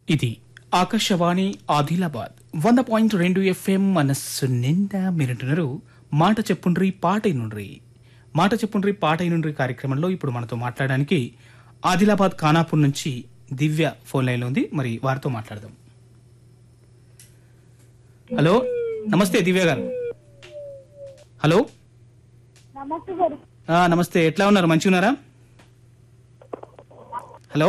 ఇది ఆకాశవాణి ఆదిలాబాద్ వంద పాయింట్ రెండు ఎఫ్ఎం మనస్సు నిండా మీరంటున్నారు మాట చెప్పుండ్రి పాట నుండ్రి మాట చెప్పుండ్రి పాట నుండ్రి కార్యక్రమంలో ఇప్పుడు మనతో మాట్లాడడానికి ఆదిలాబాద్ ఖానాపూర్ నుంచి దివ్య ఫోన్ లైన్లో ఉంది మరి వారితో మాట్లాడదాం హలో నమస్తే దివ్య గారు హలో నమస్తే సార్ ఆ, నమస్తే ఎట్లా ఉన్నారు మంచిగా ఉన్నారా హలో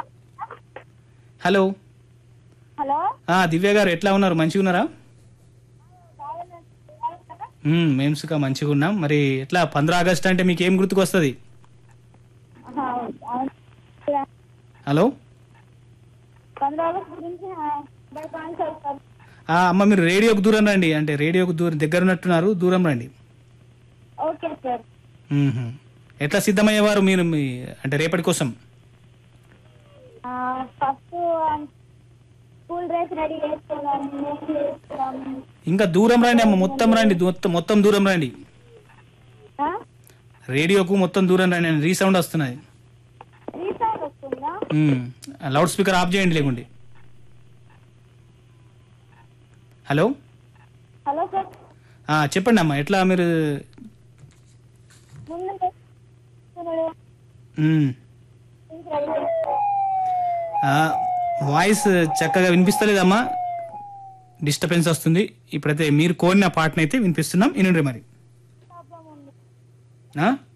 హలో హలో ఆ, దివ్య గారు ఎట్లా ఉన్నారు మంచిగా ఉన్నారా మ్మ్, మేము సుఖ మంచిగా ఉన్నాం మరి ఎట్లా పంద్ర ఆగస్ట్ అంటే మీకు ఏం గుర్తుకొస్తుంది ఆహా, అవును. హలో పంద్రహ ఆగస్ట్ గురించి ఆ, బయట ఆన్సర్ సార్. ఆ, అమ్మ మీరు రేడియోకు దూరం రండి అంటే రేడియోకు దూరం దగ్గర ఉన్నట్టున్నారు దూరం రండి ఓకే సార్ మ్మ్హ్. ఎట్లా సిద్ధమయ్యేవారు మీరు మీ అంటే రేపటి కోసం ఆ, ఫస్ట్ ఆ, స్కూల్ డ్రెస్ రెడీ చేసుకున్నాం నెక్స్ట్ చేసుకున్నాం. ఇంకా దూరం రండి అమ్మ మొత్తం రండి మొత్తం మొత్తం దూరం రండి ఆ? రేడియోకు మొత్తం దూరం రండి రీసౌండ్ వస్తున్నది రీసౌండ్ వస్తుందా మ్మ్. లౌడ్ స్పీకర్ ఆఫ్ చేయండి లేకుండి హలో హలో సార్ ఆ, చెప్పండి అమ్మా ఎట్లా మీరు ముందు చేసుకున్నాడు. మ్మ్. డ్రెస్ రెడీ చేసుకో. ఆ, వాయిస్ చక్కగా వినిపిస్తలేదమ్మా డిస్టర్బెన్స్ వస్తుంది ఇప్పుడైతే మీరు కోరిన పాటనైతే వినిపిస్తున్నాం ఇనుండ్రి మరి ప్రాబ్లం ఉంది. ఆ?